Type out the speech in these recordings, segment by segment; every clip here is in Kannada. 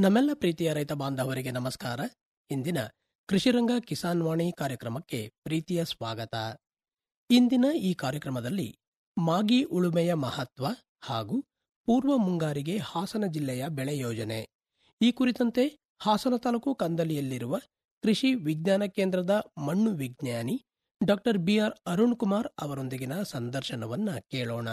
ನಮ್ಮೆಲ್ಲ ಪ್ರೀತಿಯ ರೈತ ಬಾಂಧವರಿಗೆ ನಮಸ್ಕಾರ ಇಂದಿನ ಕೃಷಿರಂಗ ಕಿಸಾನ್ ವಾಣಿ ಕಾರ್ಯಕ್ರಮಕ್ಕೆ ಪ್ರೀತಿಯ ಸ್ವಾಗತ ಇಂದಿನ ಈ ಕಾರ್ಯಕ್ರಮದಲ್ಲಿ ಮಾಗಿ ಉಳುಮೆಯ ಮಹತ್ವ ಹಾಗೂ ಪೂರ್ವ ಮುಂಗಾರಿಗೆ ಹಾಸನ ಜಿಲ್ಲೆಯ ಬೆಳೆ ಯೋಜನೆ ಈ ಕುರಿತಂತೆ ಹಾಸನ ತಾಲೂಕು ಕಂದಲಿಯಲ್ಲಿರುವ ಕೃಷಿ ವಿಜ್ಞಾನ ಕೇಂದ್ರದ ಮಣ್ಣು ವಿಜ್ಞಾನಿ ಡಾಕ್ಟರ್ ಬಿಆರ್ ಅರುಣ್ ಕುಮಾರ್ ಅವರೊಂದಿಗಿನ ಸಂದರ್ಶನವನ್ನ ಕೇಳೋಣ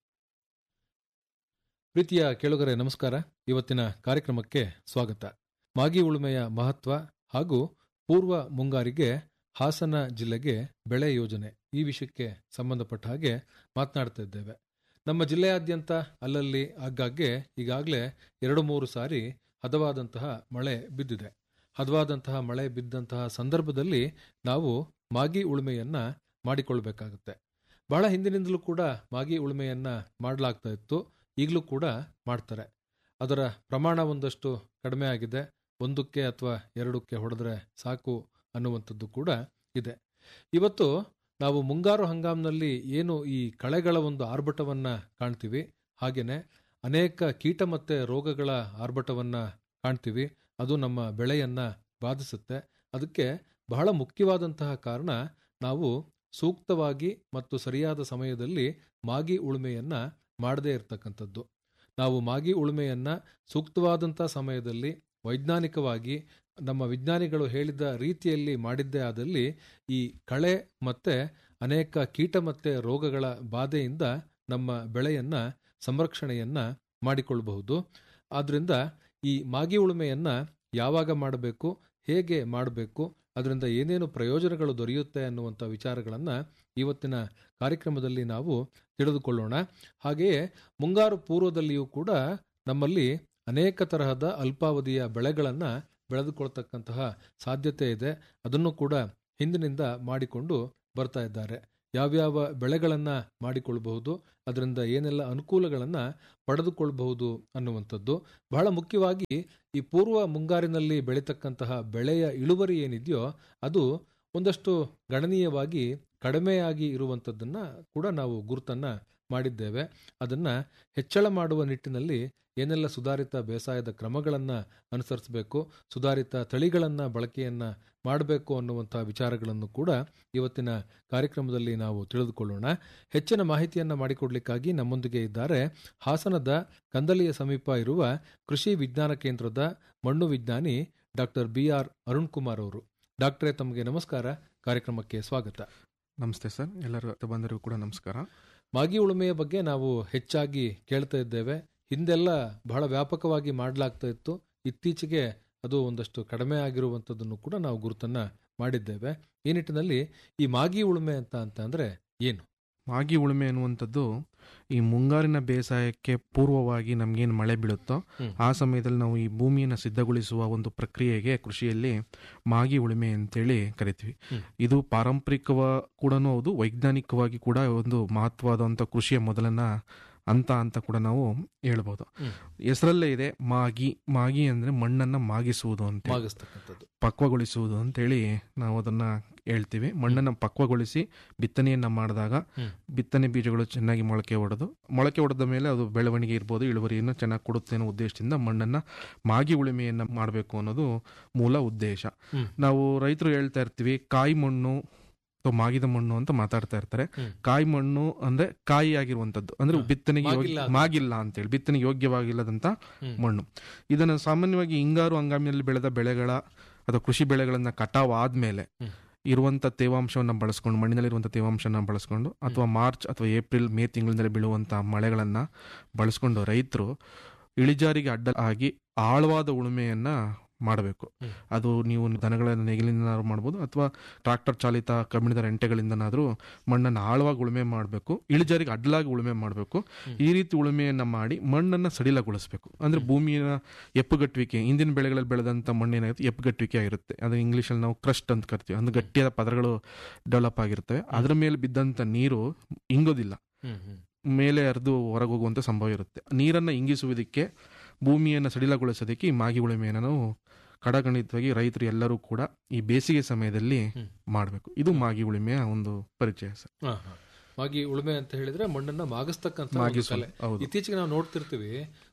ಪ್ರೀತಿಯ ಕೇಳುಗರೆ ನಮಸ್ಕಾರ ಇವತ್ತಿನ ಕಾರ್ಯಕ್ರಮಕ್ಕೆ ಸ್ವಾಗತ ಮಾಗಿ ಉಳುಮೆಯ ಮಹತ್ವ ಹಾಗೂ ಪೂರ್ವ ಮುಂಗಾರಿಗೆ ಹಾಸನ ಜಿಲ್ಲೆಗೆ ಬೆಳೆ ಯೋಜನೆ ಈ ವಿಷಯಕ್ಕೆ ಸಂಬಂಧಪಟ್ಟ ಹಾಗೆ ಮಾತನಾಡ್ತಾ ಇದ್ದೇವೆ ನಮ್ಮ ಜಿಲ್ಲೆಯಾದ್ಯಂತ ಅಲ್ಲಲ್ಲಿ ಆಗಾಗ್ಗೆ ಈಗಾಗಲೇ ಎರಡು ಮೂರು ಸಾರಿ ಹದವಾದಂತಹ ಮಳೆ ಬಿದ್ದಿದೆ ಹದವಾದಂತಹ ಮಳೆ ಬಿದ್ದಂತಹ ಸಂದರ್ಭದಲ್ಲಿ ನಾವು ಮಾಗಿ ಉಳುಮೆಯನ್ನ ಮಾಡಿಕೊಳ್ಬೇಕಾಗುತ್ತೆ ಬಹಳ ಹಿಂದಿನಿಂದಲೂ ಕೂಡ ಮಾಗಿ ಉಳುಮೆಯನ್ನ ಮಾಡಲಾಗ್ತಾ ಇತ್ತು ಈಗಲೂ ಕೂಡ ಮಾಡ್ತಾರೆ ಅದರ ಪ್ರಮಾಣ ಒಂದಷ್ಟು ಕಡಿಮೆ ಆಗಿದೆ ಒಂದಕ್ಕೆ ಅಥವಾ ಎರಡಕ್ಕೆ ಹೊಡೆದ್ರೆ ಸಾಕು ಅನ್ನುವಂಥದ್ದು ಕೂಡ ಇದೆ ಇವತ್ತು ನಾವು ಮುಂಗಾರು ಹಂಗಾಮಿನಲ್ಲಿ ಏನು ಈ ಕಳೆಗಳ ಒಂದು ಆರ್ಭಟವನ್ನ ಕಾಣ್ತೀವಿ ಹಾಗೇನೆ ಅನೇಕ ಕೀಟ ಮತ್ತೆ ರೋಗಗಳ ಆರ್ಭಟವನ್ನ ಕಾಣ್ತೀವಿ ಅದು ನಮ್ಮ ಬೆಳೆಯನ್ನ ಬಾಧಿಸುತ್ತೆ ಅದಕ್ಕೆ ಬಹಳ ಮುಖ್ಯವಾದಂತಹ ಕಾರಣ ನಾವು ಸೂಕ್ತವಾಗಿ ಮತ್ತು ಸರಿಯಾದ ಸಮಯದಲ್ಲಿ ಮಾಗಿ ಉಳುಮೆಯನ್ನ ಮಾಡದೇ ಇರತಕ್ಕಂಥದ್ದು ನಾವು ಮಾಗಿ ಉಳುಮೆಯನ್ನ ಸೂಕ್ತವಾದಂಥ ಸಮಯದಲ್ಲಿ ವೈಜ್ಞಾನಿಕವಾಗಿ ನಮ್ಮ ವಿಜ್ಞಾನಿಗಳು ಹೇಳಿದ ರೀತಿಯಲ್ಲಿ ಮಾಡಿದ್ದೇ ಆದಲ್ಲಿ ಈ ಕಳೆ ಮತ್ತೆ ಅನೇಕ ಕೀಟ ಮತ್ತೆ ರೋಗಗಳ ಬಾಧೆಯಿಂದ ನಮ್ಮ ಬೆಳೆಯನ್ನ ಸಂರಕ್ಷಣೆಯನ್ನ ಮಾಡಿಕೊಳ್ಳಬಹುದು ಆದ್ರಿಂದ ಈ ಮಾಗಿ ಉಳುಮೆಯನ್ನ ಯಾವಾಗ ಮಾಡಬೇಕು ಹೇಗೆ ಮಾಡಬೇಕು ಅದರಿಂದ ಏನೇನು ಪ್ರಯೋಜನಗಳು ದೊರೆಯುತ್ತೆ ಅನ್ನುವಂಥ ವಿಚಾರಗಳನ್ನು ಇವತ್ತಿನ ಕಾರ್ಯಕ್ರಮದಲ್ಲಿ ನಾವು ತಿಳಿದುಕೊಳ್ಳೋಣ ಹಾಗೆಯೇ ಮುಂಗಾರು ಪೂರ್ವದಲ್ಲಿಯೂ ಕೂಡ ನಮ್ಮಲ್ಲಿ ಅನೇಕ ತರಹದ ಅಲ್ಪಾವಧಿಯ ಬೆಳೆಗಳನ್ನು ಬೆಳೆದುಕೊಳ್ತಕ್ಕಂತಹ ಸಾಧ್ಯತೆ ಇದೆ ಅದನ್ನು ಕೂಡ ಹಿಂದಿನಿಂದ ಮಾಡಿಕೊಂಡು ಬರ್ತಾ ಇದ್ದಾರೆ ಯಾವ್ಯಾವ ಬೆಳೆಗಳನ್ನು ಮಾಡಿಕೊಳ್ಳಬಹುದು ಅದರಿಂದ ಏನೆಲ್ಲ ಅನುಕೂಲಗಳನ್ನು ಪಡೆದುಕೊಳ್ಳಬಹುದು ಅನ್ನುವಂಥದ್ದು ಬಹಳ ಮುಖ್ಯವಾಗಿ ಈ ಪೂರ್ವ ಮುಂಗಾರಿನಲ್ಲಿ ಬೆಳೀತಕ್ಕಂತಹ ಬೆಳೆಯ ಇಳುವರಿ ಏನಿದೆಯೋ ಅದು ಒಂದಷ್ಟು ಗಣನೀಯವಾಗಿ ಕಡಿಮೆಯಾಗಿ ಇರುವಂಥದ್ದನ್ನ ಕೂಡ ನಾವು ಗುರುತನ್ನ ಮಾಡಿದ್ದೇವೆ ಅದನ್ನ ಹೆಚ್ಚಳ ಮಾಡುವ ನಿಟ್ಟಿನಲ್ಲಿ ಏನೆಲ್ಲ ಸುಧಾರಿತ ಬೇಸಾಯದ ಕ್ರಮಗಳನ್ನು ಅನುಸರಿಸಬೇಕು ಸುಧಾರಿತ ತಳಿಗಳನ್ನು ಬಳಕೆಯನ್ನ ಮಾಡಬೇಕು ಅನ್ನುವಂತಹ ವಿಚಾರಗಳನ್ನು ಕೂಡ ಇವತ್ತಿನ ಕಾರ್ಯಕ್ರಮದಲ್ಲಿ ನಾವು ತಿಳಿದುಕೊಳ್ಳೋಣ ಹೆಚ್ಚಿನ ಮಾಹಿತಿಯನ್ನ ಮಾಡಿಕೊಡ್ಲಿಕ್ಕಾಗಿ ನಮ್ಮೊಂದಿಗೆ ಇದ್ದಾರೆ ಹಾಸನದ ಕಂದಲಿಯ ಸಮೀಪ ಇರುವ ಕೃಷಿ ವಿಜ್ಞಾನ ಕೇಂದ್ರದ ಮಣ್ಣು ವಿಜ್ಞಾನಿ doctor B R Arun Kumar ಅವರು ಡಾಕ್ಟ್ರೇ ತಮಗೆ ನಮಸ್ಕಾರ ಕಾರ್ಯಕ್ರಮಕ್ಕೆ ಸ್ವಾಗತ ನಮಸ್ತೆ ಸರ್ ಎಲ್ಲರೂ ಬಂದರಿಗೂ ಕೂಡ ನಮಸ್ಕಾರ ಮಾಗಿ ಉಳುಮೆಯ ಬಗ್ಗೆ ನಾವು ಹೆಚ್ಚಾಗಿ ಕೇಳ್ತಾ ಇದ್ದೇವೆ ಹಿಂದೆಲ್ಲ ಬಹಳ ವ್ಯಾಪಕವಾಗಿ ಮಾಡಲಾಗ್ತಾ ಇತ್ತು ಇತ್ತೀಚೆಗೆ ಅದು ಒಂದಷ್ಟು ಕಡಿಮೆ ಆಗಿರುವಂಥದ್ದನ್ನು ಕೂಡ ನಾವು ಗುರುತನ್ನ ಮಾಡಿದ್ದೇವೆ ಈ ನಿಟ್ಟಿನಲ್ಲಿ ಈ ಮಾಗಿ ಉಳುಮೆ ಅಂತ ಅಂತ ಅಂದ್ರೆ ಏನು ಮಾಗಿ ಉಳುಮೆ ಅನ್ನುವಂಥದ್ದು ಈ ಮುಂಗಾರಿನ ಬೇಸಾಯಕ್ಕೆ ಪೂರ್ವವಾಗಿ ನಮ್ಗೇನು ಮಳೆ ಬೀಳುತ್ತೋ ಹ್ಮ್. ಆ ಸಮಯದಲ್ಲಿ ನಾವು ಈ ಭೂಮಿಯನ್ನು ಸಿದ್ಧಗೊಳಿಸುವ ಒಂದು ಪ್ರಕ್ರಿಯೆಗೆ ಕೃಷಿಯಲ್ಲಿ ಮಾಗಿ ಉಳುಮೆ ಅಂತೇಳಿ ಕರಿತೀವಿ ಹ್ಮ್. ಇದು ಪಾರಂಪರಿಕವ ಕೂಡ ಹೌದು ವೈಜ್ಞಾನಿಕವಾಗಿ ಕೂಡ ಒಂದು ಮಹತ್ವವಾದಂಥ ಕೃಷಿಯ ಮೊದಲನ ಅಂತ ಅಂತ ಕೂಡ ನಾವು ಹೇಳ್ಬೋದು ಹ್ಮ್. ಹೆಸರಲ್ಲೇ ಇದೆ ಮಾಗಿ ಮಾಗಿ ಅಂದ್ರೆ ಮಣ್ಣನ್ನ ಮಾಗಿಸುವುದು ಅಂತ ಮಾಗಿಸ್ತಕ್ಕಂಥದ್ದು ಪಕ್ವಗೊಳಿಸುವುದು ಅಂತೇಳಿ ನಾವು ಅದನ್ನ ಹೇಳ್ತೀವಿ ಮಣ್ಣನ್ನು ಪಕ್ವಗೊಳಿಸಿ ಬಿತ್ತನೆಯನ್ನ ಮಾಡಿದಾಗ ಹ್ಮ್. ಬಿತ್ತನೆ ಬೀಜಗಳು ಚೆನ್ನಾಗಿ ಮೊಳಕೆ ಹೊಡೆದು ಮೊಳಕೆ ಹೊಡೆದ ಮೇಲೆ ಅದು ಬೆಳವಣಿಗೆ ಇರ್ಬೋದು ಇಳುವರಿಯನ್ನು ಚೆನ್ನಾಗಿ ಕೊಡುತ್ತೆ ಅನ್ನೋ ಉದ್ದೇಶದಿಂದ ಮಣ್ಣನ್ನ ಮಾಗಿ ಉಳುಮೆಯನ್ನ ಮಾಡಬೇಕು ಅನ್ನೋದು ಮೂಲ ಉದ್ದೇಶ ಹ್ಮ್. ನಾವು ರೈತರು ಹೇಳ್ತಾ ಇರ್ತೀವಿ ಕಾಯಿ ಮಣ್ಣು ಅಥವಾ ಮಾಗಿದ ಮಣ್ಣು ಅಂತ ಮಾತಾಡ್ತಾ ಇರ್ತಾರೆ ಹ್ಮ್. ಕಾಯಿ ಮಣ್ಣು ಅಂದ್ರೆ ಕಾಯಿ ಆಗಿರುವಂತದ್ದು ಅಂದ್ರೆ ಹಾ. ಬಿತ್ತನೆಗೆ ಯೋಗ್ಯ- ಮಾಗಿಲ್ಲ ಅದು. ಮಾಗಿಲ್ಲ ಅಂತೇಳಿ ಬಿತ್ತನೆಗೆ ಯೋಗ್ಯವಾಗಿಲ್ಲದಂತ ಹ್ಮ್. ಮಣ್ಣು ಇದನ್ನು ಸಾಮಾನ್ಯವಾಗಿ ಹಿಂಗಾರು ಹಂಗಾಮಿನಲ್ಲಿ ಬೆಳೆದ ಬೆಳೆಗಳ ಅಥವಾ ಕೃಷಿ ಬೆಳೆಗಳನ್ನ ಕಟಾವ್ ಆದ್ಮೇಲೆ ಹ್ಮ್. ಇರುವಂತ ತೇವಾಂಶವನ್ನ ಬಳಸ್ಕೊಂಡು ಮಣ್ಣಿನಲ್ಲಿರುವಂತ ತೇವಾಂಶನ ಬಳಸ್ಕೊಂಡು ಅಥವಾ ಮಾರ್ಚ್ ಅಥವಾ ಏಪ್ರಿಲ್ ಮೇ ತಿಂಗಳಿನಲ್ಲಿ ಬೀಳುವಂತ ಮಳೆಗಳನ್ನ ಬಳಸ್ಕೊಂಡು ರೈತರು ಇಳಿಜಾರಿಗೆ ಅಡ್ಡ ಆಗಿ ಆಳವಾದ ಉಳುಮೆಯನ್ನ ಮಾಡಬೇಕು ಹ್ಮ್. ಅದು ನೀವು ದನಗಳ ನೇಗಿಲಿಂದ ಮಾಡ್ಬೋದು ಅಥವಾ ಟ್ರಾಕ್ಟರ್ ಚಾಲಿತ ಕಬ್ಬಿಣದ ರೆಂಟೆಗಳಿಂದನಾದ್ರೂ ಮಣ್ಣನ್ನು ಆಳವಾಗಿ ಉಳುಮೆ ಮಾಡಬೇಕು ಇಳಿಜಾರಿಗೆ ಅಡ್ಡಲಾಗಿ ಉಳುಮೆ ಮಾಡಬೇಕು ಈ ರೀತಿ ಉಳುಮೆಯನ್ನ ಮಾಡಿ ಮಣ್ಣನ್ನ ಸಡಿಲಗೊಳಿಸಬೇಕು ಅಂದ್ರೆ ಭೂಮಿಯ ಎಪ್ಪುಗಟ್ಟುವಿಕೆ ಹಿಂದಿನ ಬೆಳೆಗಳಲ್ಲಿ ಬೆಳೆದಂತ ಮಣ್ಣು ಏನಾಗುತ್ತೆ ಎಪ್ಪುಗಟ್ಟುವಿಕೆ ಆಗಿರುತ್ತೆ ಅದು ಇಂಗ್ಲಿಷಲ್ಲಿ ನಾವು ಕ್ರಸ್ಟ್ ಅಂತ ಕರಿತೀವಿ ಅಂದ್ರೆ ಗಟ್ಟಿಯಾದ ಪದರಗಳು ಡೆವಲಪ್ ಆಗಿರ್ತವೆ ಅದರ ಮೇಲೆ ಬಿದ್ದಂತ ನೀರು ಇಂಗೋದಿಲ್ಲ ಹ್ಮ್ ಹ್ಮ್ ಮೇಲೆ ಹರಿದು ಹೊರಗೆ ಹೋಗುವಂತ ಸಂಭವ ಇರುತ್ತೆ ನೀರನ್ನ ಇಂಗಿಸುವುದಕ್ಕೆ ಭೂಮಿಯನ್ನು ಸಡಿಲಗೊಳಿಸೋದಕ್ಕೆ ಈ ಮಾಗಿ ಉಳುಮೆಯನ್ನು ನಾವು ಕಡಗಣಿತವಾಗಿ ರೈತರು ಎಲ್ಲರೂ ಕೂಡ ಈ ಬೇಸಿಗೆ ಸಮಯದಲ್ಲಿ ಹ್ಮ್. ಮಾಡಬೇಕು ಇದು ಮಾಗಿ ಉಳುಮೆಯ ಒಂದು ಪರಿಚಯ ಸರ್ ಹಾ, ಹಾ. ಮಾಗಿ ಉಳುಮೆ ಅಂತ ಹೇಳಿದ್ರೆ ಮಣ್ಣನ್ನ ಮಾಗಿಸ್ತಕ್ಕಂಥ ಒಂದು ಮಾಗಿಸುವ ಕಲೆ ಹೌದು ಇತ್ತೀಚೆಗೆ ನಾವು ನೋಡ್ತಿರ್ತೀವಿ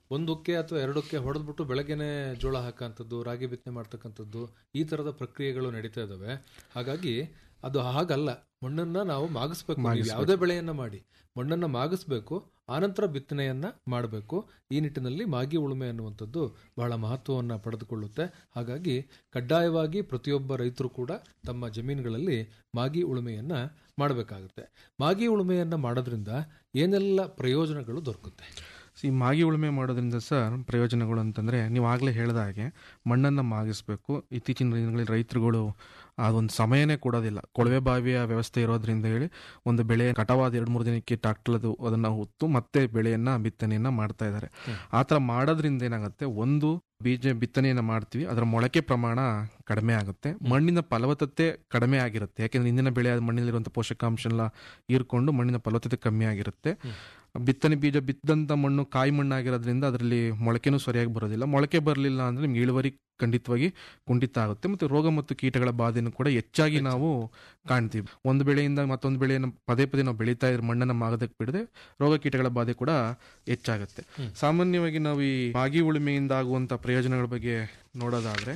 ಒಂದಕ್ಕೆ ಅಥವಾ ಎರಡಕ್ಕೆ ಹೊಡೆದ್ಬಿಟ್ಟು ಬೆಳಗ್ಗೆನೆ ಜೋಳ ಹಾಕಂಥದ್ದು ರಾಗಿ ಬಿತ್ತನೆ ಮಾಡ್ತಕ್ಕಂಥದ್ದು ಈ ತರದ ಪ್ರಕ್ರಿಯೆಗಳು ನಡೀತಾ ಇದಾವೆ ಹಾಗಾಗಿ ಅದು ಹಾಗಲ್ಲ ಮಣ್ಣನ್ನ ನಾವು ಮಾಗಿಸ್ಬೇಕು ನೀವು ಯಾವುದೇ ಬೆಳೆಯನ್ನ ಮಾಡಿ ಮಣ್ಣನ್ನ ಮಾಗಿಸ್ಬೇಕು ಆನಂತರ ಬಿತ್ತನೆಯನ್ನ ಮಾಡಬೇಕು ಈ ನಿಟ್ಟಿನಲ್ಲಿ ಮಾಗಿ ಉಳುಮೆ ಅನ್ನುವಂಥದ್ದು ಬಹಳ ಮಹತ್ವವನ್ನು ಪಡೆದುಕೊಳ್ಳುತ್ತೆ ಹಾಗಾಗಿ ಕಡ್ಡಾಯವಾಗಿ ಪ್ರತಿಯೊಬ್ಬ ರೈತರು ಕೂಡ ತಮ್ಮ ಜಮೀನುಗಳಲ್ಲಿ ಮಾಗಿ ಉಳುಮೆಯನ್ನ ಮಾಡಬೇಕಾಗುತ್ತೆ ಮಾಗಿ ಉಳುಮೆಯನ್ನ ಮಾಡೋದ್ರಿಂದ ಏನೆಲ್ಲ ಪ್ರಯೋಜನಗಳು ದೊರಕುತ್ತೆ ಈ ಮಾಗಿ ಉಳುಮೆ ಮಾಡೋದ್ರಿಂದ ಸರ್ ಪ್ರಯೋಜನಗಳು ಅಂತಂದರೆ ನೀವು ಆಗಲೇ ಹೇಳಿದ ಹಾಗೆ ಮಣ್ಣನ್ನು ಮಾಗಿಸ್ಬೇಕು ಇತ್ತೀಚಿನ ದಿನಗಳಲ್ಲಿ ರೈತರುಗಳು ಅದೊಂದು ಸಮಯನೇ ಕೊಡೋದಿಲ್ಲ ಕೊಳವೆ ಬಾವಿಯ ವ್ಯವಸ್ಥೆ ಇರೋದ್ರಿಂದ ಹೇಳಿ ಒಂದು ಬೆಳೆ ಕಟಾವಾದ ಎರಡು ಮೂರು ದಿನಕ್ಕೆ ಟ್ರಾಕ್ಟರ್ದು ಅದನ್ನು ಹೊತ್ತು ಮತ್ತೆ ಬೆಳೆಯನ್ನು ಬಿತ್ತನೆಯನ್ನು ಮಾಡ್ತಾ ಇದ್ದಾರೆ ಆ ಥರ ಮಾಡೋದ್ರಿಂದ ಏನಾಗುತ್ತೆ ಒಂದು ಬೀಜ ಬಿತ್ತನೆಯನ್ನು ಮಾಡ್ತೀವಿ ಅದರ ಮೊಳಕೆ ಪ್ರಮಾಣ ಕಡಿಮೆ ಆಗುತ್ತೆ ಮಣ್ಣಿನ ಫಲವತ್ತತೆ ಕಡಿಮೆ ಆಗಿರುತ್ತೆ ಯಾಕೆಂದ್ರೆ ಇಂದಿನ ಬೆಳೆ ಮಣ್ಣಿನಲ್ಲಿರುವಂಥ ಪೋಷಕಾಂಶ ಎಲ್ಲ ಹೀರ್ಕೊಂಡು ಮಣ್ಣಿನ ಫಲವತ್ತತೆ ಕಮ್ಮಿ ಆಗಿರುತ್ತೆ ಬಿತ್ತನೆ ಬೀಜ ಬಿತ್ತಂತ ಮಣ್ಣು ಕಾಯಿ ಮಣ್ಣಾಗಿರೋದ್ರಿಂದ ಅದರಲ್ಲಿ ಮೊಳಕೆನೂ ಸರಿಯಾಗಿ ಬರೋದಿಲ್ಲ ಮೊಳಕೆ ಬರಲಿಲ್ಲ ಅಂದ್ರೆ ನಿಮ್ಗೆ ಇಳುವರಿ ಖಂಡಿತವಾಗಿ ಕುಂಠಿತ ಆಗುತ್ತೆ ಮತ್ತೆ ರೋಗ ಮತ್ತು ಕೀಟಗಳ ಬಾಧೆಯನ್ನು ಕೂಡ ಹೆಚ್ಚಾಗಿ ನಾವು ಕಾಣ್ತೀವಿ ಒಂದು ಬೆಳೆಯಿಂದ ಮತ್ತೊಂದು ಬೆಳೆಯನ್ನು ಪದೇ ಪದೇ ನಾವು ಬೆಳೀತಾ ಇದ್ರೆ ಮಣ್ಣನ್ನು ಮಾಗದಕ್ಕೆ ಬಿಡದೆ ರೋಗ ಕೀಟಗಳ ಬಾಧೆ ಕೂಡ ಹೆಚ್ಚಾಗುತ್ತೆ ಸಾಮಾನ್ಯವಾಗಿ ನಾವು ಈ ಮಾಗಿ ಉಳುಮೆಯಿಂದ ಆಗುವಂತ ಪ್ರಯೋಜನಗಳ ಬಗ್ಗೆ ನೋಡೋದಾದ್ರೆ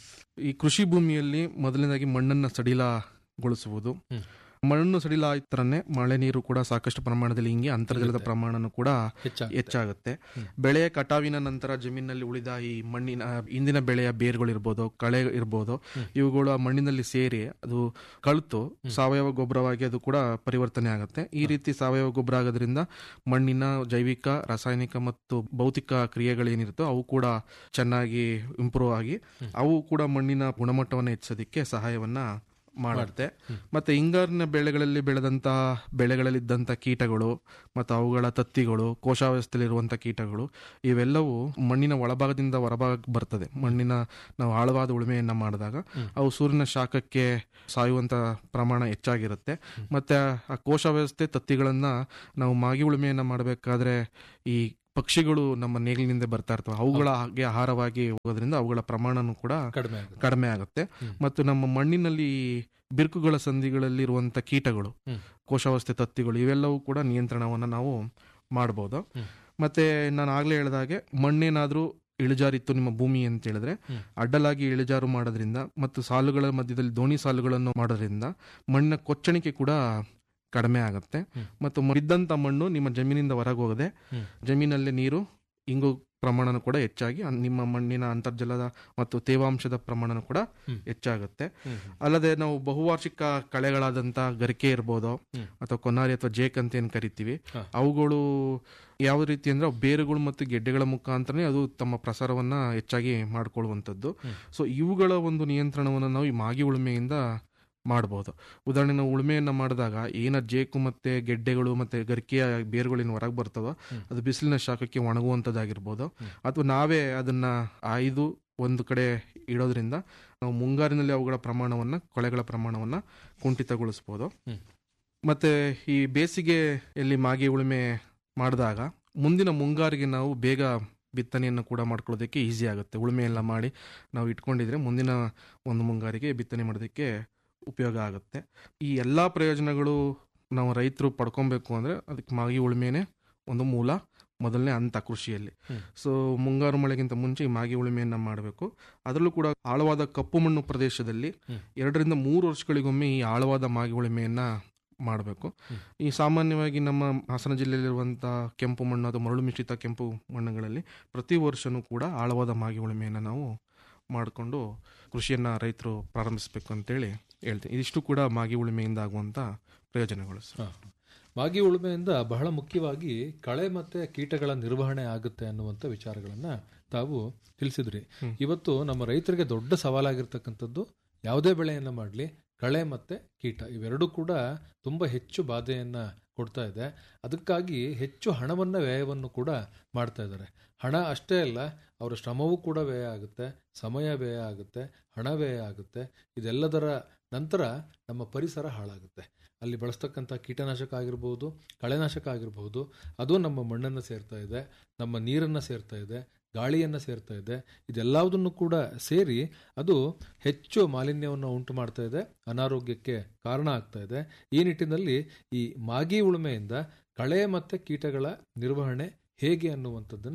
ಈ ಕೃಷಿ ಭೂಮಿಯಲ್ಲಿ ಮೊದಲನೇದಾಗಿ ಮಣ್ಣನ್ನು ಸಡಿಲಗೊಳಿಸುವುದು ಮಣ್ಣು ಸಡಿಲ ಆಯ್ತರನೇ ಮಳೆ ನೀರು ಕೂಡ ಸಾಕಷ್ಟು ಪ್ರಮಾಣದಲ್ಲಿ ಹಿಂಗೆ ಅಂತರ್ಜಲದ ಪ್ರಮಾಣನೂ ಕೂಡ ಹೆಚ್ಚಾಗುತ್ತೆ. ಹೆಚ್ಚಾಗುತ್ತೆ ಬೆಳೆಯ ಕಟಾವಿನ ನಂತರ ಜಮೀನಿನಲ್ಲಿ ಉಳಿದ ಈ ಮಣ್ಣಿನ ಇಂದಿನ ಬೆಳೆಯ ಬೇರುಗಳಿರ್ಬೋದು ಕಳೆ ಇರ್ಬೋದು ಇವುಗಳು ಆ ಮಣ್ಣಿನಲ್ಲಿ ಸೇರಿ ಅದು ಕಳ್ತು ಸಾವಯವ ಗೊಬ್ಬರವಾಗಿ ಅದು ಕೂಡ ಪರಿವರ್ತನೆ ಆಗುತ್ತೆ ಈ ರೀತಿ ಸಾವಯವ ಗೊಬ್ಬರ ಆಗೋದ್ರಿಂದ ಮಣ್ಣಿನ ಜೈವಿಕ ರಾಸಾಯನಿಕ ಮತ್ತು ಭೌತಿಕ ಕ್ರಿಯೆಗಳೇನಿರುತ್ತೋ ಅವು ಕೂಡ ಚೆನ್ನಾಗಿ ಇಂಪ್ರೂವ್ ಆಗಿ ಅವು ಕೂಡ ಮಣ್ಣಿನ ಗುಣಮಟ್ಟವನ್ನು ಹೆಚ್ಚೋದಕ್ಕೆ ಸಹಾಯವನ್ನ ಮಾಡುತ್ತೆ ಮತ್ತೆ ಹಿಂಗಾರಿನ ಬೆಳೆಗಳಲ್ಲಿ ಬೆಳೆದಂತಹ ಬೆಳೆಗಳಲ್ಲಿದ್ದಂಥ ಕೀಟಗಳು ಮತ್ತು ಅವುಗಳ ತತ್ತಿಗಳು ಕೋಶಾವಸ್ಥೆಯಲ್ಲಿರುವಂಥ ಕೀಟಗಳು ಇವೆಲ್ಲವೂ ಮಣ್ಣಿನ ಒಳಭಾಗದಿಂದ ಹೊರಭಾಗಕ್ಕೆ ಬರ್ತದೆ ಮಣ್ಣಿನ ನಾವು ಆಳವಾದ ಉಳುಮೆಯನ್ನ ಮಾಡಿದಾಗ ಅವು ಸೂರ್ಯನ ಶಾಖಕ್ಕೆ ಸಾಯುವಂತ ಪ್ರಮಾಣ ಹೆಚ್ಚಾಗಿರುತ್ತೆ ಮತ್ತೆ ಆ ಕೋಶ ವ್ಯವಸ್ಥೆ ತತ್ತಿಗಳನ್ನ ನಾವು ಮಾಗಿ ಉಳುಮೆಯನ್ನ ಮಾಡಬೇಕಾದ್ರೆ ಈ ಪಕ್ಷಿಗಳು ನಮ್ಮ ನೇಗಿಲಿನಿಂದ ಬರ್ತಾ ಇರ್ತವೆ ಅವುಗಳ ಹಾಗೆ ಆಹಾರವಾಗಿ ಹೋಗೋದ್ರಿಂದ ಅವುಗಳ ಪ್ರಮಾಣನೂ ಕೂಡ ಕಡಿಮೆ ಆಗುತ್ತೆ ಕಡಿಮೆ ಆಗುತ್ತೆ ಮತ್ತು ನಮ್ಮ ಮಣ್ಣಿನಲ್ಲಿ ಬಿರುಕುಗಳ ಸಂಧಿಗಳಲ್ಲಿ ಇರುವಂತ ಕೀಟಗಳು ಹ್ಮ್. ಕೋಶಾವಸ್ಥೆ ತತ್ತಿಗಳು ಇವೆಲ್ಲವೂ ಕೂಡ ನಿಯಂತ್ರಣವನ್ನು ನಾವು ಮಾಡ್ಬೋದು ಮತ್ತೆ ನಾನು ಆಗ್ಲೇ ಹೇಳಿದಾಗೆ ಮಣ್ಣೇನಾದ್ರೂ ಇಳಿಜಾರಿತ್ತು ನಿಮ್ಮ ಭೂಮಿ ಅಂತ ಹೇಳಿದ್ರೆ ಹ್ಮ್. ಅಡ್ಡಲಾಗಿ ಇಳಿಜಾರು ಮಾಡೋದ್ರಿಂದ ಮತ್ತು ಸಾಲುಗಳ ಮಧ್ಯದಲ್ಲಿ ದೋಣಿ ಸಾಲುಗಳನ್ನು ಮಾಡೋದ್ರಿಂದ ಮಣ್ಣಿನ ಕೊಚ್ಚಣಿಕೆ ಕೂಡ ಕಡಿಮೆ ಆಗುತ್ತೆ ಹ್ಮ್. ಮತ್ತು ಮ- ಬಿದ್ದಂತ ಮಣ್ಣು ನಿಮ್ಮ ಜಮೀನಿಂದ ಹೊರಗೆ ಹೋಗದೆ ಹ್ಮ್. ಜಮೀನಲ್ಲಿ ನೀರು ಇಂಗು ಪ್ರಮಾಣನೂ ಕೂಡ ಹೆಚ್ಚಾಗಿ ಅನ್- ನಿಮ್ಮ ಮಣ್ಣಿನ ಅಂತರ್ಜಲದ ಮತ್ತು ತೇವಾಂಶದ ಪ್ರಮಾಣನೂ ಕೂಡ ಹ್ಮ್. ಹೆಚ್ಚಾಗುತ್ತೆ ಹ್ಮ್. ಅಲ್ಲದೆ ನಾವು ಬಹುವಾರ್ಷಿಕ ಕಳೆಗಳಾದಂತ ಗರಿಕೆ ಇರ್ಬೋದು ಹ್ಮ್. ಅಥವಾ ಕೊನಾರಿ ಅಥವಾ ಜೇಕ್ ಅಂತ ಏನ್ ಕರಿತೀವಿ ಹಾ. ಅವುಗಳು ಯಾವ ರೀತಿ ಅಂದ್ರೆ ಅವು ಬೇರುಗಳು ಮತ್ತು ಗೆಡ್ಡೆಗಳ ಮುಖಾಂತರನೇ ಅದು ತಮ್ಮ ಪ್ರಸಾರವನ್ನ ಹೆಚ್ಚಾಗಿ ಮಾಡ್ಕೊಳ್ಳುವಂಥದ್ದು ಹ್ಮ್. ಸೊ ಇವುಗಳ ಒಂದು ನಿಯಂತ್ರಣವನ್ನು ನಾವು ಈ ಮಾಗಿ ಉಳುಮೆಯಿಂದ ಮಾಡಬಹುದು ಉದಾಹರಣೆ ನಾವು ಉಳುಮೆಯನ್ನ ಮಾಡಿದಾಗ ಏನ ಜೇಕು ಮತ್ತೆ ಗೆಡ್ಡೆಗಳು ಮತ್ತೆ ಗರಿಕೆಯ ಬೇರುಗಳಿನ ಹೊರಗೆ ಬರ್ತದೋ ಹ್ಮ್. ಅದು ಬಿಸಿಲಿನ ಶಾಖಕ್ಕೆ ಒಣಗುವಂಥದ್ದಾಗಿರ್ಬೋದು ಹ್ಮ್. ಅಥವಾ ನಾವೇ ಅದನ್ನ ಆಯ್ದು ಒಂದು ಕಡೆ ಇಡೋದ್ರಿಂದ ನಾವು ಮುಂಗಾರಿನಲ್ಲಿ ಅವುಗಳ ಪ್ರಮಾಣವನ್ನ ಕೊಳೆಗಳ ಪ್ರಮಾಣವನ್ನ ಕುಂಠಿತಗೊಳಿಸ್ಬೋದು ಹ್ಮ್. ಮತ್ತೆ ಈ ಬೇಸಿಗೆಯಲ್ಲಿ ಮಾಗಿ ಉಳುಮೆ ಮಾಡಿದಾಗ ಮುಂದಿನ ಮುಂಗಾರಿಗೆ ನಾವು ಬೇಗ ಬಿತ್ತನೆಯನ್ನು ಕೂಡ ಮಾಡ್ಕೊಳ್ಳೋದಕ್ಕೆ ಈಸಿ ಆಗುತ್ತೆ ಉಳುಮೆ ಎಲ್ಲ ಮಾಡಿ ನಾವು ಇಟ್ಕೊಂಡಿದ್ರೆ ಮುಂದಿನ ಒಂದು ಮುಂಗಾರಿಗೆ ಬಿತ್ತನೆ ಮಾಡೋದಕ್ಕೆ ಉಪಯೋಗ ಆಗುತ್ತೆ ಈ ಎಲ್ಲ ಪ್ರಯೋಜನಗಳು ನಾವು ರೈತರು ಪಡ್ಕೊಬೇಕು ಅಂದ್ರೆ ಅದಕ್ಕೆ ಮಾಗಿ ಉಳುಮೆನೆ ಒಂದು ಮೂಲ ಮೊದಲನೇ ಹಂತ ಕೃಷಿಯಲ್ಲಿ ಹ್ಮ್. ಸೊ ಮುಂಗಾರು ಮಳೆಗಿಂತ ಮುಂಚೆ ಈ ಮಾಗಿ ಉಳುಮೆಯನ್ನ ಮಾಡಬೇಕು ಅದರಲ್ಲೂ ಕೂಡ ಆಳವಾದ ಕಪ್ಪು ಮಣ್ಣು ಪ್ರದೇಶದಲ್ಲಿ ಹ್ಮ್. ಎರಡರಿಂದ ಮೂರು ವರ್ಷಗಳಿಗೊಮ್ಮೆ ಈ ಆಳವಾದ ಮಾಗಿ ಉಳುಮೆಯನ್ನ ಮಾಡಬೇಕು ಹ್ಮ್. ಈ ಸಾಮಾನ್ಯವಾಗಿ ನಮ್ಮ ಹಾಸನ ಜಿಲ್ಲೆಯಲ್ಲಿರುವಂತಹ ಕೆಂಪು ಮಣ್ಣು ಅಥವಾ ಮರಳು ಮಿಶ್ರಿತ ಕೆಂಪು ಮಣ್ಣುಗಳಲ್ಲಿ ಪ್ರತಿ ವರ್ಷನೂ ಕೂಡ ಆಳವಾದ ಮಾಗಿ ಉಳುಮೆಯನ್ನು ನಾವು ಮಾಡಿಕೊಂಡು ಕೃಷಿಯನ್ನ ರೈತರು ಪ್ರಾರಂಭಿಸಬೇಕು ಅಂತೇಳಿ ಹೇಳ್ತೀನಿ ಇದಿಷ್ಟು ಕೂಡ ಮಾಗಿ ಉಳುಮೆಯಿಂದ ಆಗುವಂತ ಪ್ರಯೋಜನಗಳು ಸರ್. ಹಾ. ಮಾಗಿ ಉಳುಮೆಯಿಂದ ಬಹಳ ಮುಖ್ಯವಾಗಿ ಕಳೆ ಮತ್ತೆ ಕೀಟಗಳ ನಿರ್ವಹಣೆ ಆಗುತ್ತೆ ಅನ್ನುವಂಥ ವಿಚಾರಗಳನ್ನ ತಾವು ತಿಳಿಸಿದ್ರಿ ಹ್ಮ್. ಇವತ್ತು ನಮ್ಮ ರೈತರಿಗೆ ದೊಡ್ಡ ಸವಾಲಾಗಿರ್ತಕ್ಕಂಥದ್ದು ಯಾವುದೇ ಬೆಳೆಯನ್ನ ಮಾಡಲಿ ಕಳೆ ಮತ್ತೆ ಕೀಟ ಇವೆರಡೂ ಕೂಡ ತುಂಬಾ ಹೆಚ್ಚು ಬಾಧೆಯನ್ನ ಕೊಡ್ತಾ ಇದೆ ಅದಕ್ಕಾಗಿ ಹೆಚ್ಚು ಹಣವನ್ನ ವ್ಯಯವನ್ನು ಕೂಡ ಮಾಡ್ತಾ ಇದ್ದಾರೆ ಹಣ ಅಷ್ಟೇ ಅಲ್ಲ ಅವರ ಶ್ರಮವೂ ಕೂಡ ವ್ಯಯ ಆಗುತ್ತೆ ಸಮಯ ವ್ಯಯ ಆಗುತ್ತೆ ಹಣ ವ್ಯಯ ಆಗುತ್ತೆ ಇದೆಲ್ಲದರ ನಂತರ ನಮ್ಮ ಪರಿಸರ ಹಾಳಾಗುತ್ತೆ ಅಲ್ಲಿ ಬಳಸ್ತಕ್ಕಂಥ ಕೀಟನಾಶಕ ಆಗಿರ್ಬೋದು ಕಳೆನಾಶಕ ಆಗಿರ್ಬೋದು ಅದು ನಮ್ಮ ಮಣ್ಣನ್ನು ಸೇರ್ತಾ ಇದೆ ನಮ್ಮ ನೀರನ್ನು ಸೇರ್ತಾ ಇದೆ ಗಾಳಿಯನ್ನು ಸೇರ್ತಾ ಇದೆ ಇದೆಲ್ಲದನ್ನು ಕೂಡ ಸೇರಿ ಅದು ಹೆಚ್ಚು ಮಾಲಿನ್ಯವನ್ನು ಉಂಟು ಮಾಡ್ತಾ ಇದೆ ಅನಾರೋಗ್ಯಕ್ಕೆ ಕಾರಣ ಆಗ್ತಾ ಇದೆ ಈ ನಿಟ್ಟಿನಲ್ಲಿ ಈ ಮಾಗಿ ಉಳುಮೆಯಿಂದ ಕಳೆ ಮತ್ತು ಕೀಟಗಳ ನಿರ್ವಹಣೆ ಹೇಗೆ ಅನ್ನುವಂಥದ್ದನ್ನ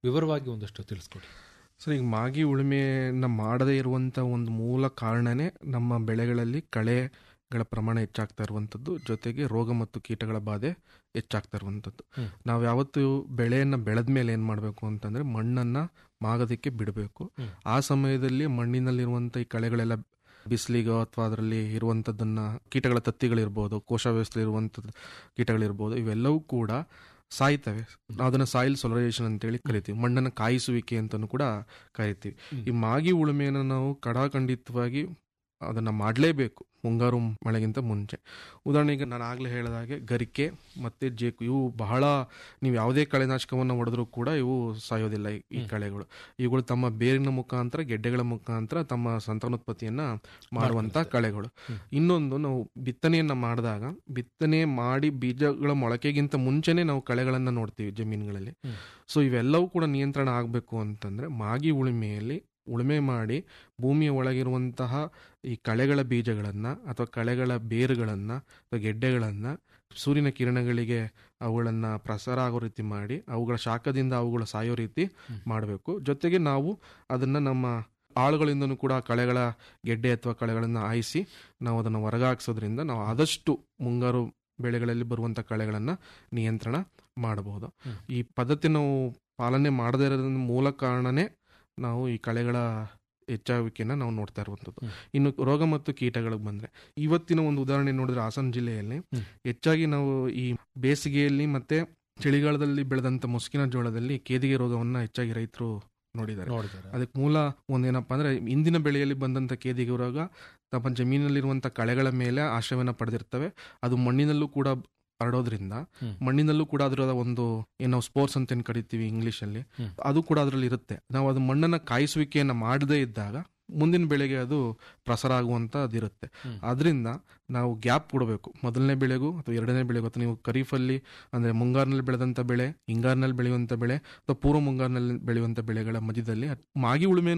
ವಿವರವಾಗಿ ಒಂದಷ್ಟು ತಿಳಿಸ್ಕೊಡಿ ಸರ್ ಈಗ ಮಾಗಿ ಉಳುಮೆಯನ್ನ ಮಾಡದೇ ಇರುವಂಥ ಒಂದು ಮೂಲ ಕಾರಣನೇ ನಮ್ಮ ಬೆಳೆಗಳಲ್ಲಿ ಕಳೆಗಳ ಪ್ರಮಾಣ ಹೆಚ್ಚಾಗ್ತಾ ಇರುವಂಥದ್ದು ಜೊತೆಗೆ ರೋಗ ಮತ್ತು ಕೀಟಗಳ ಬಾಧೆ ಹೆಚ್ಚಾಗ್ತಾ ಇರುವಂಥದ್ದು ಹ್ಮ್. ನಾವು ಯಾವತ್ತು ಬೆಳೆಯನ್ನು ಬೆಳೆದ ಮೇಲೆ ಏನು ಮಾಡಬೇಕು ಅಂತಂದರೆ ಮಣ್ಣನ್ನು ಮಾಗೋದಕ್ಕೆ ಬಿಡಬೇಕು ಹ್ಮ್. ಆ ಸಮಯದಲ್ಲಿ ಮಣ್ಣಿನಲ್ಲಿರುವಂಥ ಈ ಕಳೆಗಳೆಲ್ಲ ಬಿಸಿಲಿಗೋ ಅಥವಾ ಅದರಲ್ಲಿ ಇರುವಂಥದ್ದನ್ನು ಕೀಟಗಳ ತತ್ತಿಗಳಿರ್ಬೋದು ಕೋಶ ವ್ಯವಸ್ಥೆ ಇರುವಂಥದ್ದು ಕೀಟಗಳಿರ್ಬೋದು ಇವೆಲ್ಲವೂ ಕೂಡ ಸಾಯ್ತವೆ ನಾವು ಅದನ್ನ ಸಾಯಿಲ್ ಸೊಲರೈಸೇಷನ್ ಅಂತೇಳಿ ಕರಿತೀವಿ ಮಣ್ಣನ್ನು ಕಾಯಿಸುವಿಕೆ ಅಂತಲೂ ಕೂಡ ಕರಿತೀವಿ ಹ್ಮ್. ಈ ಮಾಗಿ ಉಳುಮೆಯನ್ನು ನಾವು ಕಡಾಖಂಡಿತವಾಗಿ ಅದನ್ನು ಮಾಡಲೇಬೇಕು ಮುಂಗಾರು ಮಳೆಗಿಂತ ಮುಂಚೆ ಉದಾಹರಣೆಗೆ ನಾನು ಆಗಲೇ ಹೇಳಿದ ಹಾಗೆ ಗರಿಕೆ ಮತ್ತು ಜೇಕು ಇವು ಬಹಳ ನೀವು ಯಾವುದೇ ಕಳೆನಾಶಕವನ್ನು ಹೊಡೆದ್ರೂ ಕೂಡ ಇವು ಸಾಯೋದಿಲ್ಲ ಈ- ಈ ಹ್ಮ್. ಕಳೆಗಳು ಇವುಗಳು ತಮ್ಮ ಬೇರಿನ ಮುಖಾಂತರ ಗೆಡ್ಡೆಗಳ ಮುಖಾಂತರ ತಮ್ಮ ಸಂತಾನೋತ್ಪತ್ತಿಯನ್ನ ಮಾಡುವಂತ ಮಾಡ್ಕೊಳ್ತವೆ. ಕಳೆಗಳು ಹ್ಮ್. ಇನ್ನೊಂದು ನಾವು ಬಿತ್ತನೆಯನ್ನ ಮಾಡಿದಾಗ ಬಿತ್ತನೆ ಮಾಡಿ ಬೀಜಗಳ ಮೊಳಕೆಗಿಂತ ಮುಂಚೆನೆ ನಾವು ಕಳೆಗಳನ್ನ ನೋಡ್ತೀವಿ ಜಮೀನುಗಳಲ್ಲಿ ಹ್ಮ್. ಸೊ ಇವೆಲ್ಲವೂ ಕೂಡ ನಿಯಂತ್ರಣ ಆಗಬೇಕು ಅಂತಂದ್ರೆ ಮಾಗಿ ಉಳುಮೆಯಲ್ಲಿ ಉಳುಮೆ ಮಾಡಿ ಭೂಮಿಯ ಒಳಗಿರುವಂತಹ ಈ ಕಳೆಗಳ ಬೀಜಗಳನ್ನು ಅಥವಾ ಕಳೆಗಳ ಬೇರುಗಳನ್ನು ಅಥವಾ ಗೆಡ್ಡೆಗಳನ್ನು ಸೂರ್ಯನ ಕಿರಣಗಳಿಗೆ ಅವುಗಳನ್ನು ಪ್ರಸಾರ ಆಗೋ ರೀತಿ ಮಾಡಿ ಅವುಗಳ ಶಾಖದಿಂದ ಅವುಗಳು ಸಾಯೋ ರೀತಿ ಹ್ಮ್. ಮಾಡಬೇಕು ಜೊತೆಗೆ ನಾವು ಅದನ್ನು ನಮ್ಮ ಆಳುಗಳಿಂದನೂ ಕೂಡ ಆ ಕಳೆಗಳ ಗೆಡ್ಡೆ ಅಥವಾ ಕಳೆಗಳನ್ನು ಆಯಿಸಿ ನಾವು ಅದನ್ನು ಹೊರಗಾಕ್ಸೋದ್ರಿಂದ ನಾವು ಆದಷ್ಟು ಮುಂಗಾರು ಬೆಳೆಗಳಲ್ಲಿ ಬರುವಂಥ ಕಳೆಗಳನ್ನು ನಿಯಂತ್ರಣ ಮಾಡಬಹುದು ಹ್ಮ್. ಈ ಪದ್ಧತಿ ನಾವು ಪಾಲನೆ ಮಾಡದೇ ಇರೋದ್ರ ಮೂಲ ಕಾರಣನೇ ನಾವು ಈ ಕಳೆಗಳ ಹೆಚ್ಚಾಗುವಿಕೆನ ನಾವು ನೋಡ್ತಾ ಇರುವಂಥದ್ದು ಹ್ಮ್. ಇನ್ನು ರೋಗ ಮತ್ತು ಕೀಟಗಳಿಗೆ ಬಂದ್ರೆ ಇವತ್ತಿನ ಒಂದು ಉದಾಹರಣೆ ನೋಡಿದ್ರೆ ಹಾಸನ ಜಿಲ್ಲೆಯಲ್ಲಿ ಹ್ಮ್. ಹೆಚ್ಚಾಗಿ ನಾವು ಈ ಬೇಸಿಗೆಯಲ್ಲಿ ಮತ್ತೆ ಚಳಿಗಾಲದಲ್ಲಿ ಬೆಳೆದಂತ ಮುಸ್ಕಿನ ಜೋಳದಲ್ಲಿ ಕೇದಿಗೆ ರೋಗವನ್ನ ಹೆಚ್ಚಾಗಿ ರೈತರು ನೋಡಿದ್ದಾರೆ ನೋಡಿದ್ದಾರೆ ಅದಕ್ಕೆ ಮೂಲ ಒಂದೇನಪ್ಪ ಅಂದ್ರೆ ಇಂದಿನ ಬೆಳೆಯಲ್ಲಿ ಬಂದಂತ ಕೇದಿಗೆ ರೋಗ ತಮ್ಮ ಜಮೀನಲ್ಲಿರುವಂತ ಕಳೆಗಳ ಮೇಲೆ ಆಶ್ರಯವನ್ನ ಪಡೆದಿರ್ತವೆ ಅದು ಮಣ್ಣಿನಲ್ಲೂ ಕೂಡ ಹರಡೋದ್ರಿಂದ ಹ್ಮ್. ಮಣ್ಣಿನಲ್ಲೂ ಕೂಡ ಅದರ ಒಂದು ಏನು ನಾವು ಸ್ಪೋರ್ಟ್ಸ್ ಅಂತ ಏನ್ ಕರಿತೀವಿ ಇಂಗ್ಲಿಷ್ ಅಲ್ಲಿ ಹ್ಮ್. ಅದು ಕೂಡ ಅದರಲ್ಲಿ ಇರುತ್ತೆ ನಾವು ಅದು ಮಣ್ಣನ್ನ ಕಾಯಿಸುವಿಕೆಯನ್ನ ಮಾಡದೇ ಇದ್ದಾಗ ಮುಂದಿನ ಬೆಳೆಗೆ ಅದು ಪ್ರಸಾರ ಆಗುವಂತದಿರುತ್ತೆ ಹ್ಮ್. ಅದರಿಂದ ನಾವು ಗ್ಯಾಪ್ ಕೊಡಬೇಕು ಮೊದಲನೇ ಬೆಳೆಗೂ ಅಥವಾ ಎರಡನೇ ಬೆಳೆಗೂ ಅಥವಾ ನೀವು ಖರೀಫಲ್ಲಿ ಅಂದ್ರೆ ಮುಂಗಾರಿನಲ್ಲಿ ಬೆಳೆದಂತ ಬೆಳೆ ಹಿಂಗಾರಿನಲ್ಲಿ ಬೆಳೆಯುವಂತ ಬೆಳೆ ಅಥವಾ ಪೂರ್ವ ಮುಂಗಾರಿನಲ್ಲಿ ಬೆಳೆಯುವಂತ ಬೆಳೆಗಳ ಮಧ್ಯದಲ್ಲಿ ಮಾಗಿ ಉಳುಮೆ